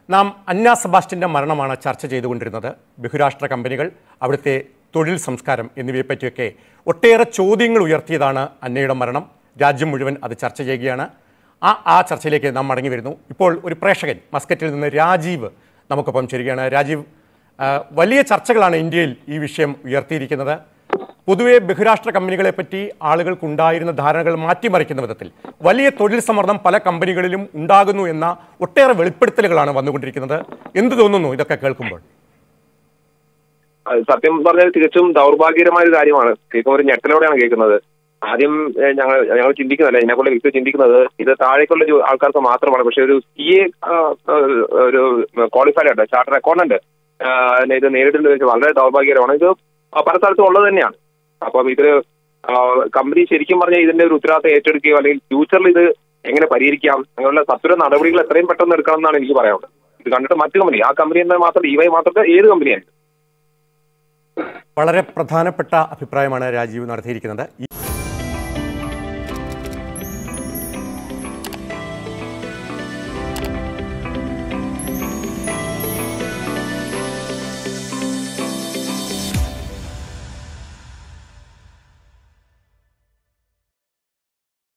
നാം അന്ന സെബാസ്റ്റ്യൻ്റെ മരണമാണ് ചർച്ച ചെയ്തുകൊണ്ടിരുന്നത് ബഹുരാഷ്ട്ര കമ്പനികൾ അവിടുത്തെ തൊഴിൽ സംസ്കാരം എന്നിവയെപ്പറ്റിയൊക്കെ ഒട്ടേറെ ചോദ്യങ്ങൾ ഉയർത്തിയതാണ് അന്നയുടെ മരണം രാജ്യം മുഴുവൻ അത് ചർച്ച ചെയ്യുകയാണ് ആ ആ ചർച്ചയിലേക്ക് നാം മടങ്ങി വരുന്നു ഇപ്പോൾ ഒരു പ്രേക്ഷകൻ മസ്കറ്റിൽ നിന്ന് രാജീവ് നമുക്കൊപ്പം ചേരുകയാണ് രാജീവ് ആ, വലിയ ചർച്ചകളാണ് ഇന്ത്യയിൽ ഈ വിഷയം ഉയർത്തിയിരിക്കുന്നത് പൊതുവെ ബഹുരാഷ്ട്ര കമ്പനികളെ പറ്റി ആളുകൾക്കുണ്ടായിരുന്ന ധാരണകൾ മാറ്റിമറിക്കുന്ന വിധത്തിൽ വലിയ തൊഴിൽ സമ്മർദ്ദം പല കമ്പനികളിലും ഉണ്ടാകുന്നു എന്ന ഒട്ടേറെ വെളിപ്പെടുത്തലുകളാണ് വന്നുകൊണ്ടിരിക്കുന്നത് എന്ത് തോന്നുന്നു ഇതൊക്കെ കേൾക്കുമ്പോൾ അത് സത്യം പറഞ്ഞാൽ തികച്ചും ദൗർഭാഗ്യകരമായ ഒരു കാര്യമാണ് കേൾക്കുമ്പോൾ ഒരു ഞെട്ടലോടെയാണ് കേൾക്കുന്നത് ആദ്യം ഏഹ്, ഞങ്ങൾ ഞങ്ങൾ ചിന്തിക്കുന്നതല്ല ഇതിനെക്കുള്ള വ്യക്തി ചിന്തിക്കുന്നത് ഇത് താഴേക്കുള്ള ജോ- ആൾക്കാർക്ക് മാത്രമാണ് പക്ഷെ ഒരു സി എ ഒരു ക്വാളിഫൈഡ് ആണ് ചാർട്ടർ അക്കൗണ്ടന്റ് ഇത് നേരിടുന്നത് വെച്ചാൽ വളരെ ദൗർഭാഗ്യകരമാണ് ഇത് പല സ്ഥലത്തും ഉള്ളത് തന്നെയാണ് അപ്പം ഇത് കമ്പനി ശരിക്കും പറഞ്ഞാൽ ഇതിന്റെ ഒരു ഉത്തരവാദിത്തം ഏറ്റെടുക്കുകയോ അല്ലെങ്കിൽ ഫ്യൂച്ചറിൽ ഇത് എങ്ങനെ പരിഹരിക്കാം അങ്ങനെയുള്ള സത്വര നടപടികൾ എത്രയും പെട്ടെന്ന് എടുക്കണം എന്നാണ് എനിക്ക് പറയാനുള്ളത് ഇത് കണ്ടിട്ട് മറ്റു കമ്പനി ആ കമ്പനി എന്നാൽ മാത്രം ഇവൈ മാത്രമല്ല ഏത് കമ്പനിയാണ് വളരെ പ്രധാനപ്പെട്ട അഭിപ്രായമാണ് രാജീവ് നടത്തിയിരിക്കുന്നത് ഈ